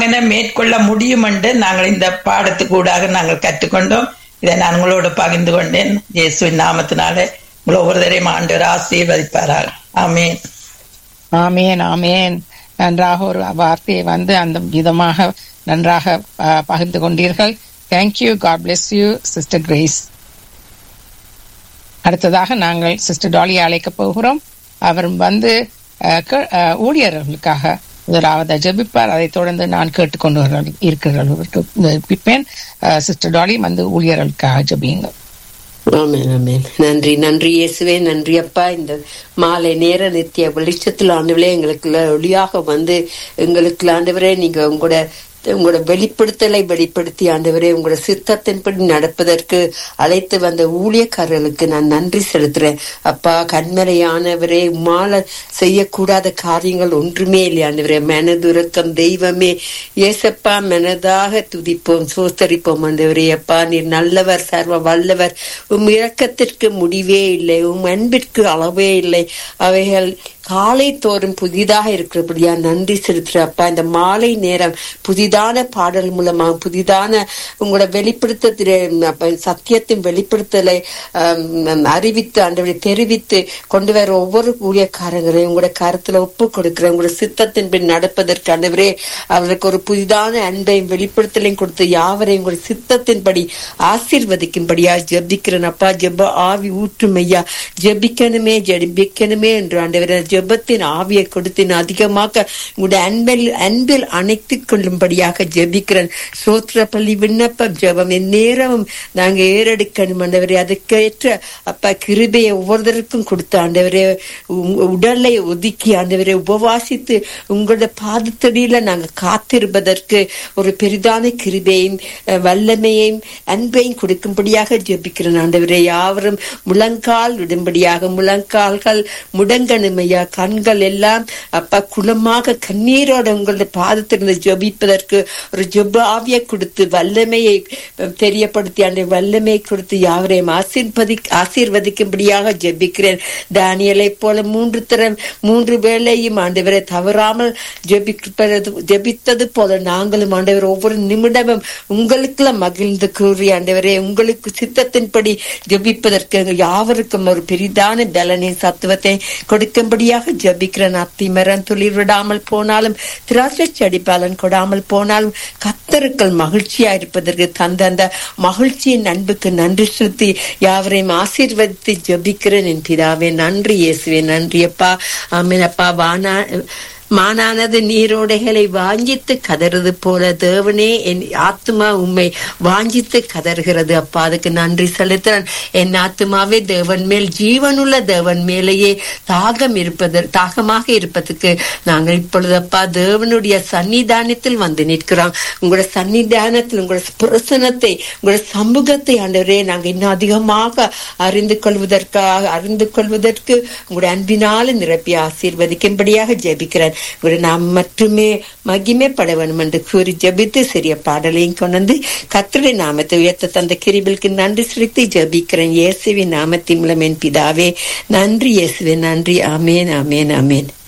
அங்கே மேற்கொள்ள முடியும் என்று நாங்கள் இந்த பாடத்துக்கூடாக நாங்கள் கற்றுக்கொண்டோம் இதை நான் உங்களோடு பகிர்ந்து கொண்டேன் இயேசுவின் நாமத்தினாலே உங்களை ஒவ்வொருத்தரையும் ஆண்டவர் ஆசீர்வதிப்பாராக ஆமீன் ஆமேன் ஆமேன் நன்றாக ஒரு வார்த்தையை வந்து அந்த விதமாக நன்றாக அஹ், பகிர்ந்து கொண்டீர்கள் thank you God bless you sister Grace அடுத்ததாக நாங்கள் சிஸ்டர் டாலி அழைக்க போகிறோம் அவர் வந்து அஹ், கே- அஹ், ஊழியர்களுக்காக முதலாவது ஜெபிப்பார் அதைத் தொடர்ந்து நான் கேட்டுக்கொண்டு இருக்கிறேன் சிஸ்டர் டாலி வந்து ஊழியர்களுக்காக ஜெபியுங்க ஆமென் ஆமென் நன்றி நன்றி இயேசுவே நன்றி அப்பா இந்த மாலை நேர நித்திய வெளிச்சத்தில் ஆண்டவரே எங்களுக்கு ஒளியாக வந்து எங்களுக்கு ஆண்டவரே நீங்க உங்களோட உங்களோட வெளிப்படுத்தலை வெளிப்படுத்தி ஆண்டவரே உங்களோட சித்தத்தின்படி நடப்பதற்கு அழைத்து வந்த ஊழியக்காரர்களுக்கு நான் நன்றி செலுத்துறேன் அப்பா கண்மலையானவரே உம்மால செய்யக்கூடாத காரியங்கள் ஒன்றுமே இல்லை ஆண்டவரே மனதுருக்கம் தெய்வமே ஏசப்பா மனதாக துதிப்போம் சோஸ்தரிப்போம் ஆண்டவரே அப்பா நீர் நல்லவர் சர்வ வல்லவர் உம் இரக்கத்திற்கு முடிவே இல்லை உம் அன்பிற்கு அளவே இல்லை அவைகள் காலை தோறும் புதிதாக இருக்கிறபடியா நன்றி செலுத்துறப்பா இந்த மாலை நேரம் புதிதான பாடல் மூலமாக புதிதான உங்களோட வெளிப்படுத்தத்திலே அப்ப சத்தியத்தின் வெளிப்படுத்தலை ஆம், அறிவித்து ஆண்டவரை தெரிவித்து கொண்டு வர ஒவ்வொரு ஊழியக்காரங்களையும் உங்களோட கருத்துல ஒப்பு கொடுக்கிற உங்களோட சித்தத்தின் பின் நடப்பதற்கு ஆண்டவரே அவருக்கு ஒரு புதிதான அன்பையும் வெளிப்படுத்தலையும் கொடுத்து யாவரையும் உங்களோட சித்தத்தின்படி ஆசீர்வதிக்கும்படியா ஜெபிக்கிறேன் அப்பா ஜெப ஆவி ஊற்றும் ஐயா ஜெபிக்கணுமே ஜெபிக்கணுமே என்று ஆண்டவரே ஜெபத்தின் ஆவியை கொடுத்து இன்னும் அதிகமாக உங்களுடைய அன்பில் அன்பில் அணைத்துக் கொள்ளும்படியாக ஜெபிக்கிறேன் சோத்திர பள்ளி விண்ணப்பம் ஜெபம் நேரமும் நாங்க ஏறெடுக்கணும் ஆண்டவரே அதுக்கேற்ற அப்பா கிருபையை ஒவ்வொருத்தருக்கும் கொடுத்து ஆண்டவரே உங்க உடலை ஒதுக்கி ஆண்டவரே உபவாசித்து உங்களோட பாதத்தடியில நாங்க காத்திருப்பதற்கு ஒரு பெரிதான கிருபையும் அஹ், வல்லமையையும் அன்பையும் கொடுக்கும்படியாக ஜெபிக்கிறேன் ஆண்டவரே யாவரும் முழங்கால் விடும்படியாக முழங்கால்கள் முடங்கணுமையா கண்கள் எல்லாம் அப்பா குளமாக கண்ணீரோட உங்களுடைய பாதத்திலிருந்து ஜெபிப்பதற்கு ஒரு ஜெப ஆவியை கொடுத்து வல்லமையை அஹ், தெரியப்படுத்தி அந்த வல்லமையை கொடுத்து யாவரையும் ஆசீர்வதி ஆசீர்வதிக்கும்படியாக ஜெபிக்கிறேன் தானியலை போல மூன்று தரம் மூன்று வேளையும் ஆண்டவரை தவறாமல் ஜெபிப்பது ஜெபித்தது போல நாங்களும் ஆண்டவர் ஒவ்வொரு நிமிடமும் உங்களுக்குள்ள மகிழ்ந்து கூறி ஆண்டவரே உங்களுக்கு சித்தத்தின்படி ஜெபிப்பதற்கு எங்கள் யாவருக்கும் ஒரு பெரிதான பலனை சத்துவத்தை கொடுக்கும்படியாக ஜெபிக்கிறேன் அத்திமரம் துளிர் விடாமல் போனாலும் திராட்சை செடி பலன் கொடாமல் போனாலும் கத்தருக்கள் மகிழ்ச்சியா இருப்பதற்கு தந்த அந்த மகிழ்ச்சியின் அன்புக்கு நன்றி செலுத்தி யாவரையும் ஆசீர்வதித்து ஜெபிக்கிறேன் என் பிதாவே நன்றி இயேசுவே நன்றி அப்பா ஆமீன் அப்பா வானா மானானது நீரோடைகளை வாஞ்சித்து கதறது போல தேவனே என் ஆத்மா உம்மை வாஞ்சித்து கதறுகிறது அப்பா அதுக்கு நன்றி செலுத்துறேன் என் ஆத்மாவே தேவன் மேல் ஜீவனுள்ள தேவன் மேலேயே தாகம் இருப்பது தாகமாக இருப்பதற்கு நாங்கள் இப்பொழுது அப்பா தேவனுடைய சன்னிதானத்தில் வந்து நிற்கிறோம் உங்களோட சன்னிதானத்தில் உங்களோட பிரசனத்தை உங்களோட சமூகத்தை ஆண்டவரே நாங்கள் இன்னும் அதிகமாக அறிந்து கொள்வதற்காக அறிந்து கொள்வதற்கு உங்களுடைய அன்பினால நிரப்பி ஆசீர்வதிக்கும்படியாக ஜெபிக்கிறேன் ஒரு நாம் மட்டுமே மகிமைப்பட வேண்டும் என்று கூறி ஜெபித்து சிறிய பாடலையும் கொண்டு வந்து கத்தருடைய நாமத்தை உயர்த்த தந்த கிரிபிலுக்கு நன்றி செலுத்தி ஜெபிக்கிறேன் இயேசுவின் நாமத்தின் மூலம் என் பிதாவே நன்றி இயேசுவே நன்றி ஆமேன் ஆமேன் ஆமேன்